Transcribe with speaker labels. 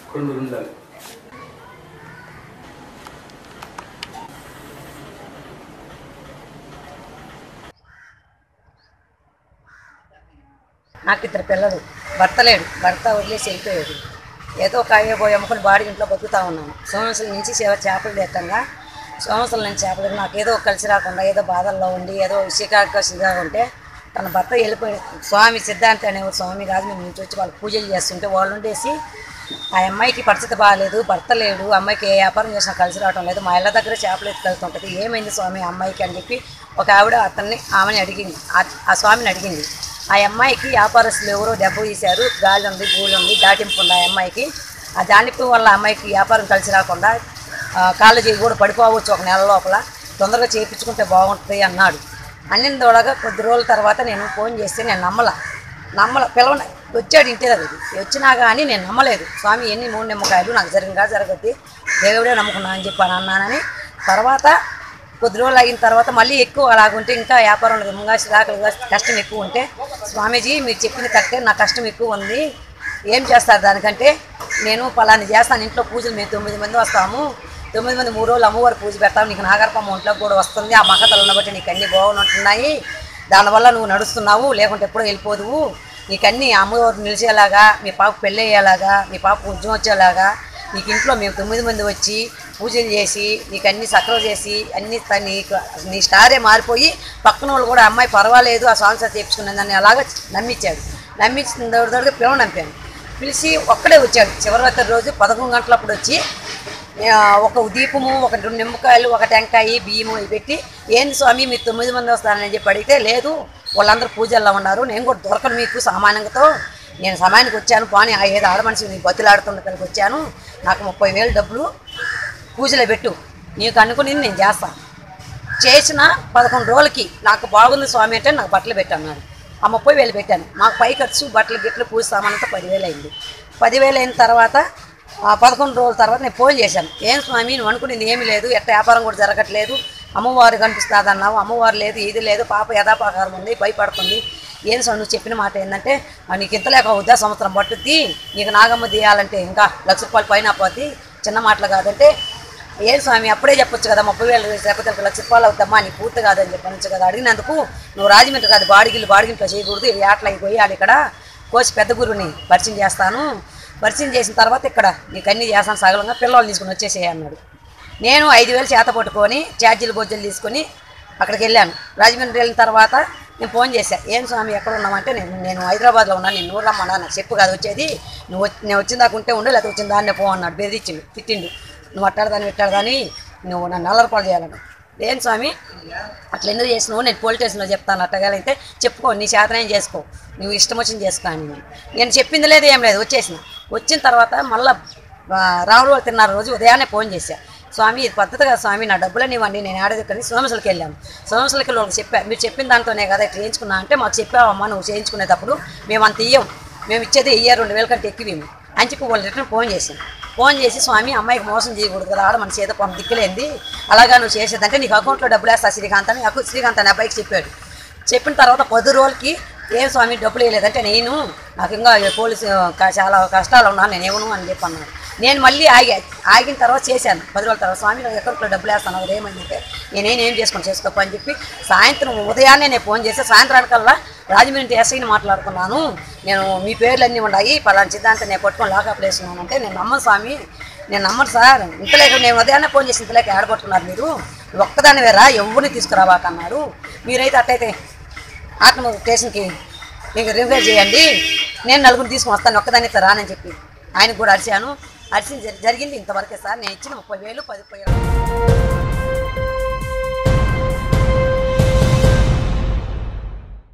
Speaker 1: రెండు ఉండాలి
Speaker 2: నాకు ఇద్దరు పిల్లలు భర్త లేడు భర్త వదిలేసి వెళ్ళిపోయాడు ఏదో ఒక అయ్యే పోయి అమ్ముకుని బాడీ ఇంట్లో బతుకుతా ఉన్నాను సంవత్సరం నుంచి చేప- చేపలు తెట్టంగా సంవత్సరం నుంచి చేపలు తిని నాకు ఏదో కలిసి రాకుండా ఏదో బాధల్లో ఉండి ఏదో విషయకాకసిగా ఉంటే తన భర్త వెళ్ళిపోయి స్వామి సిద్ధాంత అనే ఒక స్వామి రాజమండ్రి నుంచి వచ్చి వాళ్ళు పూజలు చేస్తుంటే వాళ్ళు ఉండేసి ఆ అమ్మాయికి పరిస్థితి బాగాలేదు భర్త లేడు అమ్మాయికి ఏ వ్యాపారం చేసినా కలిసి రావటం లేదు మా ఇళ్ళ దగ్గర చేపలు ఎత్తుకెళ్తుంటుంది ఏమైంది స్వామి ఆ అమ్మాయికి అని చెప్పి ఒక ఆవిడ అతన్ని ఆమెని అడిగింది ఆ- ఆ స్వామిని అడిగింది ఆ అమ్మాయికి వ్యాపారస్తులు ఎవరో దెబ్బ తీశారు గాలి ఉంది గూలి ఉంది దాటింపు ఉంది ఆ అమ్మాయికి ఆ దాటింపు వల్ల ఆ అమ్మాయికి వ్యాపారం కలిసి రాకుండా ఆ, కాళ్ళు చేయి కూడా పడిపోవచ్చు ఒక నెల లోపల తొందరగా చేయించుకుంటే బాగుంటుంది అన్నాడు అన్నిన తోడగా కొద్ది రోజుల తర్వాత నేను ఫోన్ చేస్తే నేను నమ్మల నమ్మల పిలవన వచ్చాడు ఇంటి దగ్గరికి వచ్చినా కానీ నేను నమ్మలేదు స్వామి ఎన్ని మూడు నిమ్మకాయలు నాకు జరిగిందా జరగద్ది దేవుడే నమ్ముకున్నా అని చెప్పాను అన్నానని తర్వాత కొద్ది రోజులు అయిన తర్వాత మళ్ళీ ఎక్కువ అలాగుంటే ఇంకా వ్యాపారంలో ఇంకా చిరాకులుగా కష్టం ఎక్కువ ఉంటే స్వామీజీ మీరు చెప్పింది కరెక్టే నా కష్టం ఎక్కువ ఉంది ఏం చేస్తారు దానికంటే నేను పలాని చేస్తాను ఇంట్లో పూజలు మేము తొమ్మిది మంది వస్తాము తొమ్మిది మంది మూడు రోజులు అమ్మవారి పూజ పెడతాము నీకు నాగరపమ్మ ఒంట్లో కూడా వస్తుంది ఆ మగతలను బట్టి నీకు అన్ని బాగుంటున్నాయి దానివల్ల నువ్వు నడుస్తున్నావు లేకుంటే ఎప్పుడో వెళ్ళిపోదువు నీకు అన్ని అమ్మవారు నిలిచేలాగా మీ పాప పెళ్ళి అయ్యేలాగా మీ పాప ఉద్యోగం వచ్చేలాగా నీకు ఇంట్లో మేము తొమ్మిది మంది వచ్చి పూజలు చేసి నీకు అన్ని సక్రవ చేసి అన్ని త- నీకు నీ స్టారే మారిపోయి పక్కన వాళ్ళు కూడా అమ్మాయి పర్వాలేదు ఆ సాంగ్స్ చేయించుకున్నదని అలాగా నమ్మించాడు నమ్మించిన దగ్గర పిలవ నంపాను పిలిచి ఒక్కడే వచ్చాడు చివరి రోజు పదకొండు గంటలప్పుడు వచ్చి ఆ, ఒక దీపము ఒక రెండు నిమ్మకాయలు ఒక టెంకాయ బియ్యము ఇవి పెట్టి ఏంది స్వామి మీరు తొమ్మిది మంది వస్తారని చెప్పి అడిగితే లేదు వాళ్ళందరూ పూజల్లో ఉన్నారు నేను కూడా దొరకను మీకు సామాన్యంతో నేను సమయానికి వచ్చాను పాని ఆ ఏదో ఆడమనిషి నీ బతులాడుతున్న పిల్లకి వచ్చాను నాకు ముప్పై వేలు డబ్బులు పూజలో పెట్టు నీకు అనుకుని నేను చేస్తాను చేసిన పదకొండు రోజులకి నాకు బాగుంది స్వామి అంటే నాకు బట్టలు పెట్టన్నాడు ఆ ముప్పై వేలు పెట్టాను మాకు పై ఖర్చు బట్టలు గిట్లు పూజ సామానంతా పదివేలు అయింది పదివేలు అయిన తర్వాత ఆ పదకొండు రోజుల తర్వాత నేను ఫోన్ చేశాను ఏం స్వామి నువ్వు అనుకునేది ఏమీ లేదు ఎట్ట వ్యాపారం కూడా జరగట్లేదు అమ్మవారు కనిపిస్తుంది అన్నావు అమ్మవారు లేదు ఇది లేదు పాప యథాపకారం ఉంది భయపడుతుంది ఏం స్వామి నువ్వు చెప్పిన మాట ఏంటంటే "ఆ, నీకు ఇంత లేక అవుద్దా సంవత్సరం పట్టుద్ది నీకు నాగమ్మ తీయాలంటే ఇంకా లక్ష రూపాయలు పైన పోద్ది చిన్న మాటలు కాదంటే ఏం స్వామి అప్పుడే చెప్పొచ్చు కదా ముప్పై వేలు లేకపోతే ఒక లక్ష రూపాయలు అవుతామా నీ పూర్తి కాదని చెప్పనొచ్చు కదా అడిగినందుకు నువ్వు రాజమండ్రి కాదు బాడిగిల్లు బాడిగింట్లో చేయకూడదు ఇది ఆటలు అయిపోయి ఆడ ఇక్కడ కోచి పెద్ద గురువుని పరిచయం చేస్తాను పరిచయం చేసిన తర్వాత ఇక్కడ నీకు అన్నీ చేస్తాను సగలంగా పిల్లల్ని తీసుకుని వచ్చేసేయి అన్నాడు నేను ఐదు వేలు చేత పట్టుకొని ఛార్జీలు బొజ్జలు తీసుకొని అక్కడికి వెళ్ళాను రాజమండ్రి వెళ్ళిన తర్వాత నేను ఫోన్ చేశాను ఏం స్వామి ఎక్కడ ఉన్నామంటే నేను నేను హైదరాబాద్లో ఉన్నాను నేను నూరు రమ్మన్నా నాకు చెప్పు కాదు వచ్చేది నువ్వు వచ్చి- నేను వచ్చిన దాకా ఉంటే ఉండు లేకపోతే వచ్చిన దాన్నే పో అన్నాడు బెదిరించిండు తిట్టిండు నువ్వు అట్టాడదాన్ని పెట్టాడదాని నువ్వు నన్ను నల్లరపాలు చేయాలను ఏం స్వామి అట్లా ఎందుకు చేసినావు నేను పోలీస్ స్టేషన్లో చెప్తాను అట్టగలిగితే చెప్పుకో నీ చేతనేం చేసుకో నువ్వు ఇష్టం వచ్చింది చేసుకో అని నేను చెప్పింది లేదు ఏం లేదు వచ్చేసిన వచ్చిన తర్వాత మళ్ళీ రాములు తిన్నారు రోజు ఉదయాన్నే ఫోన్ చేశా స్వామి ఇది పద్ధతి కదా స్వామి నా డబ్బులని ఇవ్వండి నేను ఆడేది ఇక్కడ సోమసులకి వెళ్ళాను సోమసులకి వాళ్ళకి చెప్పా మీరు చెప్పిన దాంతోనే కదా ఇట్లా చేయించుకున్నా అంటే మాకు చెప్పావమ్మా నువ్వు చేయించుకునేటప్పుడు మేము అంత ఇయ్యం మేము ఇచ్చేది ఇయ్య రెండు వేల కంటే ఎక్కువ ఇవ్వము అని చెప్పి వాళ్ళు రిటర్న్ ఫోన్ చేశాను ఫోన్ చేసి స్వామి అమ్మాయికి మోసం చేయకూడదు కదా ఆడ మన చేత పంప దిక్కులేంది అలాగా నువ్వు చేసేదంటే నీకు అకౌంట్లో డబ్బులు వేస్తా శ్రీకాంత్ అని నాకు శ్రీకాంత్ అనే అబ్బాయికి చెప్పాడు చెప్పిన తర్వాత పది రోజులకి ఏం స్వామి డబ్బులు వేయలేదంటే నేను నాకు ఇంకా పోలీసు క- చాలా కష్టాలు ఉన్నాను నేను ఇవ్వను అని చెప్పి అన్నాడు నేను మళ్ళీ ఆగా ఆగిన తర్వాత చేశాను పది రోజుల తర్వాత స్వామి నాకు అకౌంట్లో డబ్బులు వేస్తాను అది ఏమంటే నేనేం ఏం చేసుకొని చేసుకోపో అని చెప్పి సాయంత్రం ఉదయాన్నే నేను ఫోన్ చేస్తే సాయంత్రానికల్లా రాజమండ్రి ఎస్ఐని మాట్లాడుకున్నాను నేను మీ పేర్లన్నీ ఉన్నాయి పలానా సిద్ధాంతం నేను పట్టుకొని లాకప్ వేసుకున్నాను అంటే నేను నమ్మను స్వామి నేను నమ్మను సార్ ఇంతలేక నేను ఉదయాన్నే ఫోన్ చేసి ఇంతలేక ఆడబట్టుకున్నారు మీరు నువ్వు ఒక్కదాని వేరా ఎవరిని తీసుకురావాకన్నాడు మీరైతే అట్టయితే ఆత్మ స్టేషన్కి మీకు రిఫర్ చేయండి నేను నలుగురు తీసుకుని వస్తాను ఒక్కదాన్ని రానని చెప్పి ఆయనకు కూడా అరిచాను అరిచి జరిగింది ఇంతవరకే సార్ నేను ఇచ్చిన ముప్పై వేలు పది ముప్పై